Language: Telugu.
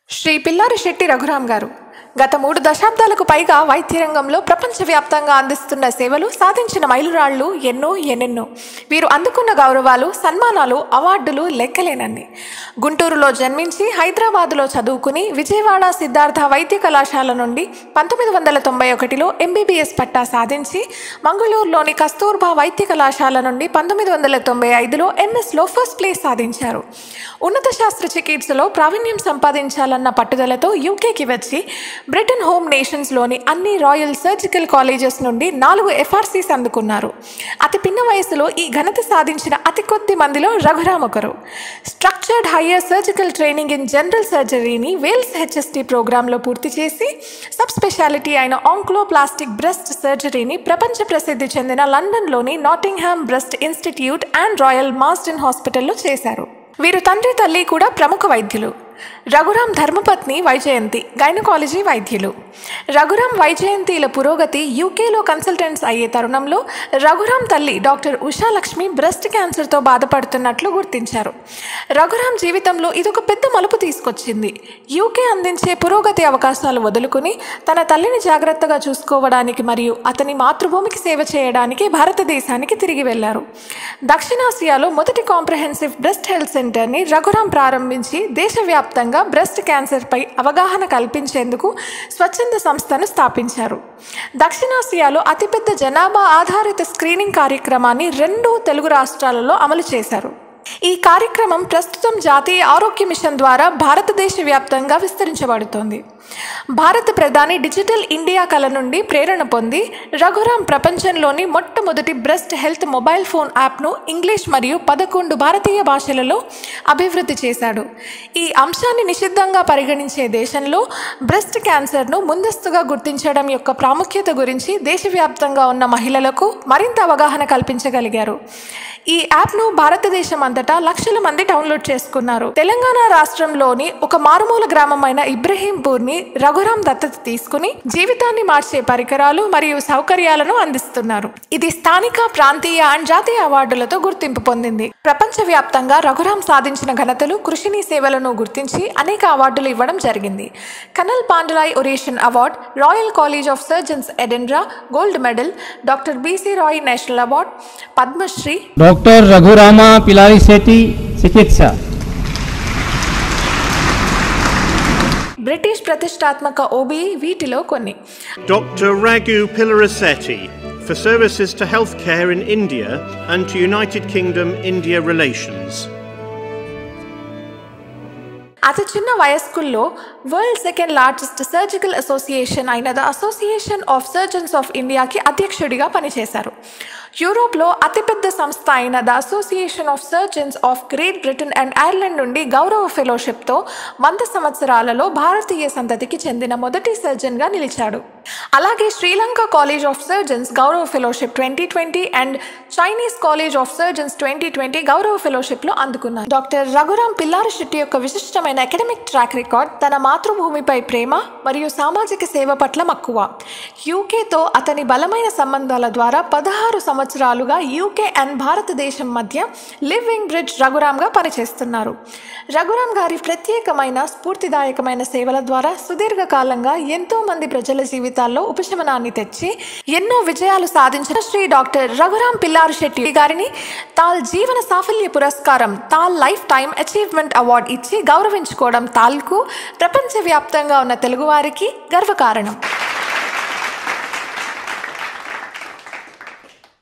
శ్రీ పిల్లారి శెట్టి రఘురాం గారు గత మూడు దశాబ్దాలకు పైగా వైద్య రంగంలో ప్రపంచవ్యాప్తంగా అందిస్తున్న సేవలు సాధించిన మైలురాళ్లు ఎన్నో ఎన్నెన్నో వీరు అందుకున్న గౌరవాలు సన్మానాలు అవార్డులు లెక్కలేనన్ని గుంటూరులో జన్మించి హైదరాబాదులో చదువుకుని విజయవాడ సిద్ధార్థ వైద్య కళాశాల నుండి పంతొమ్మిది వందల తొంభై ఒకటిలో ఎంబీబీఎస్ పట్టా సాధించి మంగళూరులోని కస్తూర్బా వైద్య కళాశాల నుండి పంతొమ్మిది వందల తొంభై ఐదులో ఎంఎస్లో ఫస్ట్ ప్లేస్ సాధించారు ఉన్నత శాస్త్ర చికిత్సలో ప్రావీణ్యం సంపాదించాలన్న పట్టుదలతో యూకేకి వచ్చి బ్రిటన్ హోమ్ నేషన్స్లోని అన్ని రాయల్ సర్జికల్ కాలేజెస్ నుండి నాలుగు ఎఫ్ఆర్సీస్ అందుకున్నారు అతి పిన్న వయసులో ఈ ఘనత సాధించిన అతి కొద్ది మందిలో రఘురామ్ ఒకరు structured higher surgical training in general సర్జరీని వేల్స్ హెచ్ఎస్టీ ప్రోగ్రాంలో పూర్తి చేసి సబ్ స్పెషాలిటీ అయిన ఆంక్లోప్లాస్టిక్ బ్రెస్ట్ సర్జరీని ప్రపంచ ప్రసిద్ధి చెందిన లండన్లోని Nottingham breast institute and royal Marsden హాస్పిటల్లో చేశారు వీరు తండ్రి తల్లి కూడా ప్రముఖ వైద్యులు రఘురాం ధర్మపత్ని వైజయంతి గైనకాలజీ వైద్యులు రఘురాం వైజయంతిల పురోగతి యూకేలో కన్సల్టెంట్స్ అయ్యే తరుణంలో రఘురాం తల్లి డాక్టర్ ఉషాలక్ష్మి బ్రెస్ట్ క్యాన్సర్తో బాధపడుతున్నట్లు గుర్తించారు రఘురాం జీవితంలో ఇదొక పెద్ద మలుపు తీసుకొచ్చింది యూకే అందించే పురోగతి అవకాశాలు వదులుకుని తన తల్లిని జాగ్రత్తగా చూసుకోవడానికి మరియు అతని మాతృభూమికి సేవ చేయడానికి భారతదేశానికి తిరిగి వెళ్లారు దక్షిణాసియాలో మొదటి కాంప్రహెన్సివ్ బ్రెస్ట్ హెల్త్ సెంటర్ని రఘురాం ప్రారంభించి దేశవ్యాప్తంగా బ్రెస్ట్ క్యాన్సర్పై అవగాహన కల్పించేందుకు స్వచ్ఛంద సంస్థను స్థాపించారు దక్షిణాసియాలో అతిపెద్ద జనాభా ఆధారిత స్క్రీనింగ్ కార్యక్రమాన్ని రెండు తెలుగు రాష్ట్రాలలో అమలు చేశారు ఈ కార్యక్రమం ప్రస్తుతం జాతీయ ఆరోగ్య మిషన్ ద్వారా భారతదేశ వ్యాప్తంగా విస్తరించబడుతోంది భారత ప్రధాని డిజిటల్ ఇండియా కళ నుండి ప్రేరణ పొంది రఘురాం ప్రపంచంలోని మొట్టమొదటి బ్రెస్ట్ హెల్త్ మొబైల్ ఫోన్ యాప్ను ఇంగ్లీష్ మరియు పదకొండు భారతీయ భాషలలో అభివృద్ధి చేశాడు ఈ అంశాన్ని నిషిద్ధంగా పరిగణించే దేశంలో బ్రెస్ట్ క్యాన్సర్ను ముందస్తుగా గుర్తించడం యొక్క ప్రాముఖ్యత గురించి దేశవ్యాప్తంగా ఉన్న మహిళలకు మరింత అవగాహన కల్పించగలిగారు ఈ యాప్ను భారతదేశం అంతటా లక్షల మంది డౌన్లోడ్ చేసుకున్నారు తెలంగాణ రాష్ట్రంలోని ఒక మారుమూల గ్రామమైన ఇబ్రహీంపూర్ని రఘురాం దత్తత తీసుకుని జీవితాన్ని మార్చే పరికరాలు మరియు సౌకర్యాలను అందిస్తున్నారు ఇది స్థానిక ప్రాంతీయ అండ్ జాతీయ అవార్డులతో గుర్తింపు పొందింది ప్రపంచవ్యాప్తంగా రఘురాం సాధించిన ఘనతలు కృషిని సేవలను గుర్తించి అనేక అవార్డులు ఇవ్వడం జరిగింది colonel Pandalai oration award royal college of surgeons Edinburgh gold medal doctor BC Roy national award Padmashri doctor Raghurama Pillari Sethi चिकित्सा బ్రిటిష్ ప్రతిష్టాత్మక ఓబీఈ వీటిలో కొన్ని Dr. Raghu Pilarasetti for services to healthcare in India and to United Kingdom India relations. అతి చిన్న వయస్కుల్లో world second largest surgical association అయిన the association of surgeons of ఇండియాకి అధ్యక్షుడిగా పనిచేశారు యూరోప్లో అతిపెద్ద సంస్థ అయిన the association of surgeons of great Britain and Ireland నుండి గౌరవ ఫెలోషిప్తో వంద సంవత్సరాలలో భారతీయ సంతతికి చెందిన మొదటి సర్జన్గా నిలిచాడు అలాగే శ్రీలంక కాలేజ్ ఆఫ్ సర్జన్స్ గౌరవ fellowship twenty twenty and Chinese college of surgeons twenty twenty గౌరవ ఫెలోషిప్లో అందుకున్నారు డాక్టర్ రఘురాం పిల్లారి శెట్టి యొక్క విశిష్టమైన అకాడమిక్ ట్రాక్ రికార్డ్ తన మాతృభూమిపై ప్రేమ మరియు సామాజిక సేవ పట్ల మక్కువ యూకేతో అతని బలమైన సంబంధాల ద్వారా పదహారు సంవత్సరాలుగా యూకే అండ్ భారతదేశం మధ్య లివింగ్ బ్రిడ్జ్ రఘురాంగా పనిచేస్తున్నారు రఘురాం గారి ప్రత్యేకమైన స్ఫూర్తిదాయకమైన సేవల ద్వారా సుదీర్ఘకాలంగా ఎంతో మంది ప్రజల జీవితాల్లో ఉపశమనాన్ని తెచ్చి ఎన్నో విజయాలు సాధించిన శ్రీ డాక్టర్ రఘురాం పిల్లారు శెట్టి గారిని తాల్ జీవన సాఫల్య పురస్కారం TAL lifetime achievement award ఇచ్చి గౌరవించుకోవడం తాల్కు ప్రపంచవ్యాప్తంగా ఉన్న తెలుగువారికి గర్వకారణం